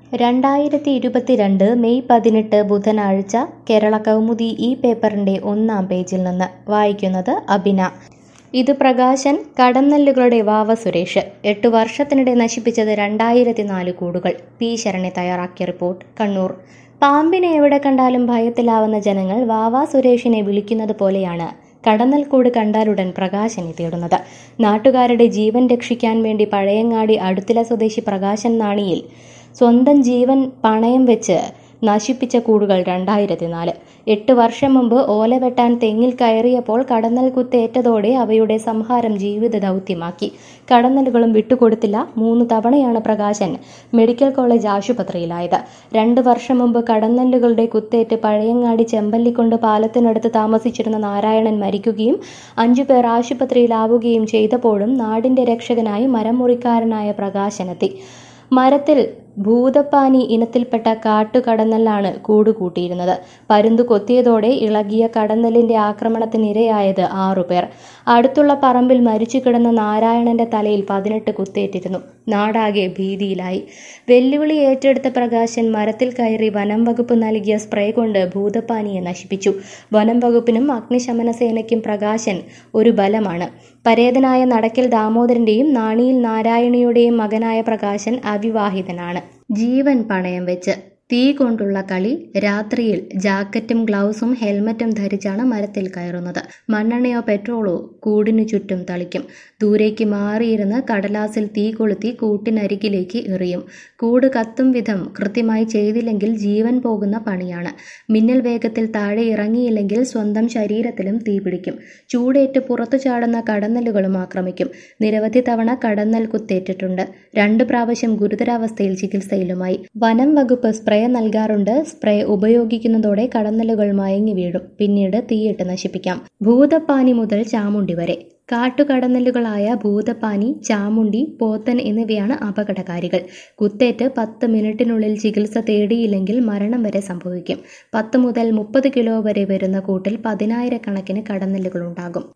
രണ്ടായിരത്തി ഇരുപത്തിരണ്ട് മെയ് പതിനെട്ട് ബുധനാഴ്ച കേരള കൗമുദി ഈ പേപ്പറിന്റെ ഒന്നാം പേജിൽ നിന്ന് വായിക്കുന്നത് അബിന ഇത് പ്രകാശൻ കടന്നല്ലുകളുടെ വാവ സുരേഷ് എട്ടു വർഷത്തിനിടെ നശിപ്പിച്ചത് രണ്ടായിരത്തി നാല് കൂടുകൾ പി ശരണി തയ്യാറാക്കിയ റിപ്പോർട്ട് കണ്ണൂർ പാമ്പിനെ എവിടെ കണ്ടാലും ഭയത്തിലാവുന്ന ജനങ്ങൾ വാവ സുരേഷിനെ വിളിക്കുന്നത് പോലെയാണ് കടന്നൽക്കൂട് കണ്ടാലുടൻ പ്രകാശനെ തേടുന്നത് നാട്ടുകാരുടെ ജീവൻ രക്ഷിക്കാൻ വേണ്ടി പഴയങ്ങാടി അടുത്തില സ്വദേശി പ്രകാശൻ നാണിയിൽ സ്വന്തം ജീവൻ പണയം വെച്ച് നശിപ്പിച്ച കൂടുകൾ രണ്ടായിരത്തി നാല് എട്ട് വർഷം മുമ്പ് ഓല വെട്ടാൻ തെങ്ങിൽ കയറിയപ്പോൾ കടന്നൽ കുത്തേറ്റതോടെ അവയുടെ സംഹാരം ജീവിത ദൗത്യമാക്കി കടന്നലുകളും വിട്ടുകൊടുത്തില്ല മൂന്ന് തവണയാണ് പ്രകാശൻ മെഡിക്കൽ കോളേജ് ആശുപത്രിയിലായത് രണ്ട് വർഷം മുമ്പ് കടന്നല്ലുകളുടെ കുത്തേറ്റ് പഴയങ്ങാടി ചെമ്പല്ലിക്കൊണ്ട് പാലത്തിനടുത്ത് താമസിച്ചിരുന്ന നാരായണൻ മരിക്കുകയും അഞ്ചു പേർ ആശുപത്രിയിലാവുകയും ചെയ്തപ്പോഴും നാടിന്റെ രക്ഷകനായി മരം മുറിക്കാരനായ പ്രകാശനെത്തി മരത്തിൽ ഭൂതപ്പാനി ഇനത്തിൽപ്പെട്ട കാട്ടുകടന്നലാണ് കൂടുകൂട്ടിയിരുന്നത് പരുന്തു കൊത്തിയതോടെ ഇളകിയ കടന്നലിന്റെ ആക്രമണത്തിനിരയായത് ആറുപേർ അടുത്തുള്ള പറമ്പിൽ മരിച്ചു കിടന്ന നാരായണന്റെ തലയിൽ പതിനെട്ട് കുത്തേറ്റിരുന്നു നാടാകെ ഭീതിയിലായി വെല്ലുവിളി ഏറ്റെടുത്ത പ്രകാശൻ മരത്തിൽ കയറി വനം വകുപ്പ് നൽകിയ സ്പ്രേ കൊണ്ട് ഭൂതപ്പാനിയെ നശിപ്പിച്ചു വനം വകുപ്പിനും അഗ്നിശമന സേനയ്ക്കും പ്രകാശൻ ഒരു ബലമാണ് പരേതനായ നടക്കൽ ദാമോദരന്റെയും നാണിയിൽ നാരായണിയുടെയും മകനായ പ്രകാശൻ അവിവാഹിതനാണ് ജീവൻ പണയം വെച്ച് തീ കൊണ്ടുള്ള കളി രാത്രിയിൽ ജാക്കറ്റും ഗ്ലൗസും ഹെൽമറ്റും ധരിച്ചാണ് മരത്തിൽ കയറുന്നത് മണ്ണെണ്ണയോ പെട്രോളോ കൂടിനു ചുറ്റും തളിക്കും ദൂരേക്ക് മാറിയിരുന്ന് കടലാസിൽ തീ കൊളുത്തി കൂട്ടിനരികിലേക്ക് എറിയും കൂട് കത്തും വിധം കൃത്യമായി ചെയ്തില്ലെങ്കിൽ ജീവൻ പോകുന്ന പണിയാണ് മിന്നൽ വേഗത്തിൽ താഴെ ഇറങ്ങിയില്ലെങ്കിൽ സ്വന്തം ശരീരത്തിലും തീ പിടിക്കും ചൂടേറ്റ് പുറത്തു ചാടുന്ന കടന്നലുകളും ആക്രമിക്കും നിരവധി തവണ കടന്നൽ കുത്തേറ്റിട്ടുണ്ട് രണ്ട് പ്രാവശ്യം ഗുരുതരാവസ്ഥയിൽ ചികിത്സയിലുമായി വനം വകുപ്പ് സ്പ്രേ നൽകാറുണ്ട് സ്പ്രേ ഉപയോഗിക്കുന്നതോടെ കടന്നലുകൾ മയങ്ങി വീഴും പിന്നീട് തീയിട്ട് നശിപ്പിക്കാം ഭൂതപ്പാനി മുതൽ ചാമുണ്ടി വരെ കാട്ടുകടന്നലുകളായ ഭൂതപ്പാനി ചാമുണ്ടി പോത്തൻ എന്നിവയാണ് അപകടകാരികൾ കുത്തേറ്റ് പത്ത് മിനിറ്റിനുള്ളിൽ ചികിത്സ തേടിയില്ലെങ്കിൽ മരണം വരെ സംഭവിക്കും പത്ത് മുതൽ മുപ്പത് കിലോ വരെ വരുന്ന കൂട്ടിൽ പതിനായിരക്കണക്കിന് കടന്നലുകളുണ്ടാകും